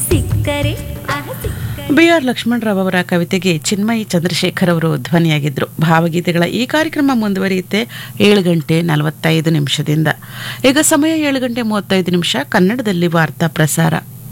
ಸಿಕ್ಕರೆ ಆಹ ಸಿಕ್ಕರೆ B R Lakshmanrao ಅವರ ಕವಿತೆಗೆ ಚಿನ್ಮಯಿ ಚಂದ್ರಶೇಖರ್ ಅವರು ಧ್ವನಿಯಾಗಿದ್ದರು ಭಾವಗೀತೆಗಳ ಈ ಕಾರ್ಯಕ್ರಮ ಮುಂದುವರಿಯುತ್ತೆ ಏಳು ಗಂಟೆ ನಲವತ್ತೈದು ನಿಮಿಷದಿಂದ ಈಗ ಸಮಯ ಏಳು ಗಂಟೆ ಮೂವತ್ತೈದು ನಿಮಿಷ ಕನ್ನಡದಲ್ಲಿ ವಾರ್ತಾ ಪ್ರಸಾರ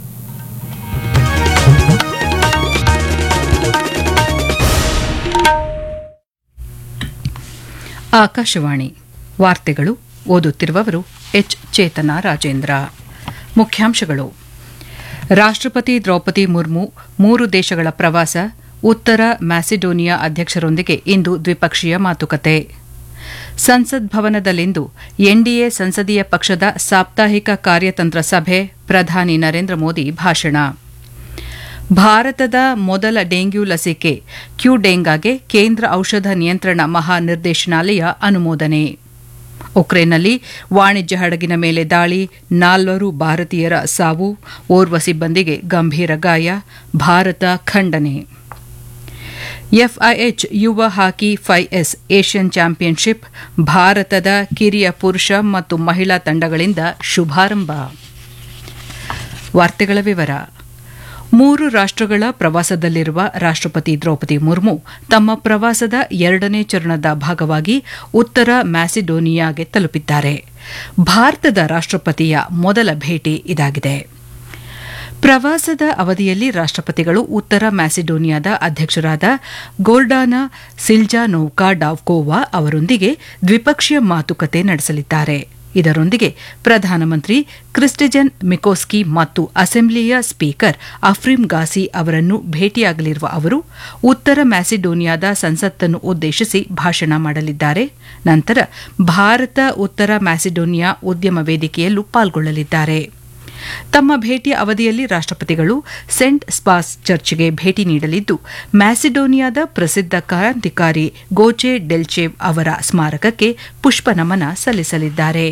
ಆಕಾಶವಾಣಿ ವಾರ್ತೆಗಳು ಓದುತ್ತಿರುವವರು ಎಚ್ ಚೇತನ ರಾಜೇಂದ್ರ ಮುಖ್ಯಾಂಶಗಳು ರಾಷ್ಟ್ರಪತಿ ದ್ರೌಪದಿ ಮುರ್ಮು ಮೂರು ದೇಶಗಳ ಪ್ರವಾಸ ಉತ್ತರ ಮ್ಯಾಸಿಡೋನಿಯಾ ಅಧ್ಯಕ್ಷರೊಂದಿಗೆ ಇಂದು ದ್ವಿಪಕ್ಷೀಯ ಮಾತುಕತೆ ಸಂಸತ್ ಭವನದಲ್ಲಿಂದು ಎನ್ಡಿಎ ಸಂಸದೀಯ ಪಕ್ಷದ ಸಾಪ್ತಾಹಿಕ ಕಾರ್ಯತಂತ್ರ ಸಭೆ ಪ್ರಧಾನಿ ನರೇಂದ್ರ ಮೋದಿ ಭಾಷಣ ಭಾರತದ ಮೊದಲ ಡೆಂಗ್ಯೂ ಲಸಿಕೆ ಕ್ಯೂಡೆಂಗಾಗೆ ಕೇಂದ್ರ ಔಷಧ ನಿಯಂತ್ರಣ ಮಹಾನಿರ್ದೇಶನಾಲಯ ಅನುಮೋದನೆ ಉಕ್ರೇನ್ನಲ್ಲಿ ವಾಣಿಜ್ಯ ಹಡಗಿನ ಮೇಲೆ ದಾಳಿ ನಾಲ್ವರು ಭಾರತೀಯರ ಸಾವು ಓರ್ವ ಸಿಬ್ಬಂದಿಗೆ ಗಂಭೀರ ಗಾಯ ಭಾರತ ಖಂಡನೆ ಎಫ್ಐಎಚ್ ಯುವ ಹಾಕಿ ಎಸ್ ಏಷ್ಯನ್ ಚಾಂಪಿಯನ್ಶಿಪ್ ಭಾರತದ ಕಿರಿಯ ಪುರುಷ ಮತ್ತು ಮಹಿಳಾ ತಂಡಗಳಿಂದ ಶುಭಾರಂಭ ವಾರ್ತೆಗಳ ವಿವರ ಮೂರು ರಾಷ್ಟ್ರಗಳ ಪ್ರವಾಸದಲ್ಲಿರುವ ರಾಷ್ಟ್ರಪತಿ ದ್ರೌಪದಿ ಮುರ್ಮು ತಮ್ಮ ಪ್ರವಾಸದ ಎರಡನೇ ಚರಣದ ಭಾಗವಾಗಿ ಉತ್ತರ ಮ್ಯಾಸಿಡೋನಿಯಾಗೆ ತಲುಪಿದ್ದಾರೆ ಭಾರತದ ರಾಷ್ಟ್ರಪತಿಯ ಮೊದಲ ಭೇಟಿ ಇದಾಗಿದೆ ಪ್ರವಾಸದ ಅವಧಿಯಲ್ಲಿ ರಾಷ್ಟ್ರಪತಿಗಳು ಉತ್ತರ ಮ್ಯಾಸಿಡೋನಿಯಾದ ಅಧ್ಯಕ್ಷರಾದ ಗೋಲ್ಡಾನಾ ಸಿಲ್ಜಾನೋವ್ಕಾ ಡಾವ್ಕೋವಾ ಅವರೊಂದಿಗೆ ದ್ವಿಪಕ್ಷೀಯ ಮಾತುಕತೆ ನಡೆಸಲಿದ್ದಾರೆ ಇದರೊಂದಿಗೆ ಪ್ರಧಾನಮಂತ್ರಿ ಕ್ರಿಸ್ಟಿಜನ್ ಮಿಕೋಸ್ಕಿ ಮತ್ತು ಅಸೆಂಬ್ಲಿಯ ಸ್ಪೀಕರ್ ಅಫ್ರಿಂ ಗಾಸಿ ಅವರನ್ನು ಭೇಟಿಯಾಗಲಿರುವ ಅವರು ಉತ್ತರ ಮ್ಯಾಸಿಡೋನಿಯಾದ ಸಂಸತ್ತನ್ನು ಉದ್ದೇಶಿಸಿ ಭಾಷಣ ಮಾಡಲಿದ್ದಾರೆ ನಂತರ ಭಾರತ ಉತ್ತರ ಮ್ಯಾಸಿಡೋನಿಯಾ ಉದ್ಯಮ ವೇದಿಕೆಯಲ್ಲೂ ಪಾಲ್ಗೊಳ್ಳಲಿದ್ದಾರೆ ತಮ್ಮ ಭೇಟಿಯ ಅವಧಿಯಲ್ಲಿ ರಾಷ್ಟ್ರಪತಿಗಳು ಸೆಂಟ್ ಸ್ಪಾಸ್ ಚರ್ಚ್ಗೆ ಭೇಟಿ ನೀಡಲಿದ್ದು ಮ್ಯಾಸಿಡೋನಿಯಾದ ಪ್ರಸಿದ್ಧ ಕ್ರಾಂತಿಕಾರಿ ಗೋಚೆ ಡೆಲ್ಚೇವ್ ಅವರ ಸ್ಮಾರಕಕ್ಕೆ ಪುಷ್ಪನಮನ ಸಲ್ಲಿಸಲಿದ್ದಾರೆ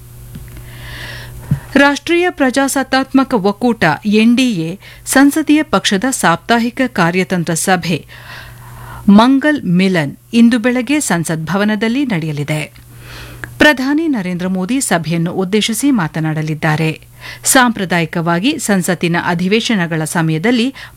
ರಾಷ್ಟ್ರೀಯ ಪ್ರಜಾಸತ್ತಾತ್ಮಕ ಒಕ್ಕೂಟ ಎನ್ಡಿಎ ಸಂಸದೀಯ ಪಕ್ಷದ ಸಾಪ್ತಾಹಿಕ ಕಾರ್ಯತಂತ್ರ ಸಭೆ ಮಂಗಲ್ ಮಿಲನ್ ಇಂದು ಬೆಳಗ್ಗೆ ಸಂಸತ್ ಭವನದಲ್ಲಿ ನಡೆಯಲಿದೆ ಪ್ರಧಾನಿ ನರೇಂದ್ರ ಮೋದಿ ಸಭೆಯನ್ನು ಉದ್ದೇಶಿಸಿ ಮಾತನಾಡಲಿದ್ದಾರೆ ಸಾಂಪ್ರದಾಯಿಕವಾಗಿ ಸಂಸತ್ತಿನ ಅಧಿವೇಶನಗಳ ಸಮಯದಲ್ಲಿ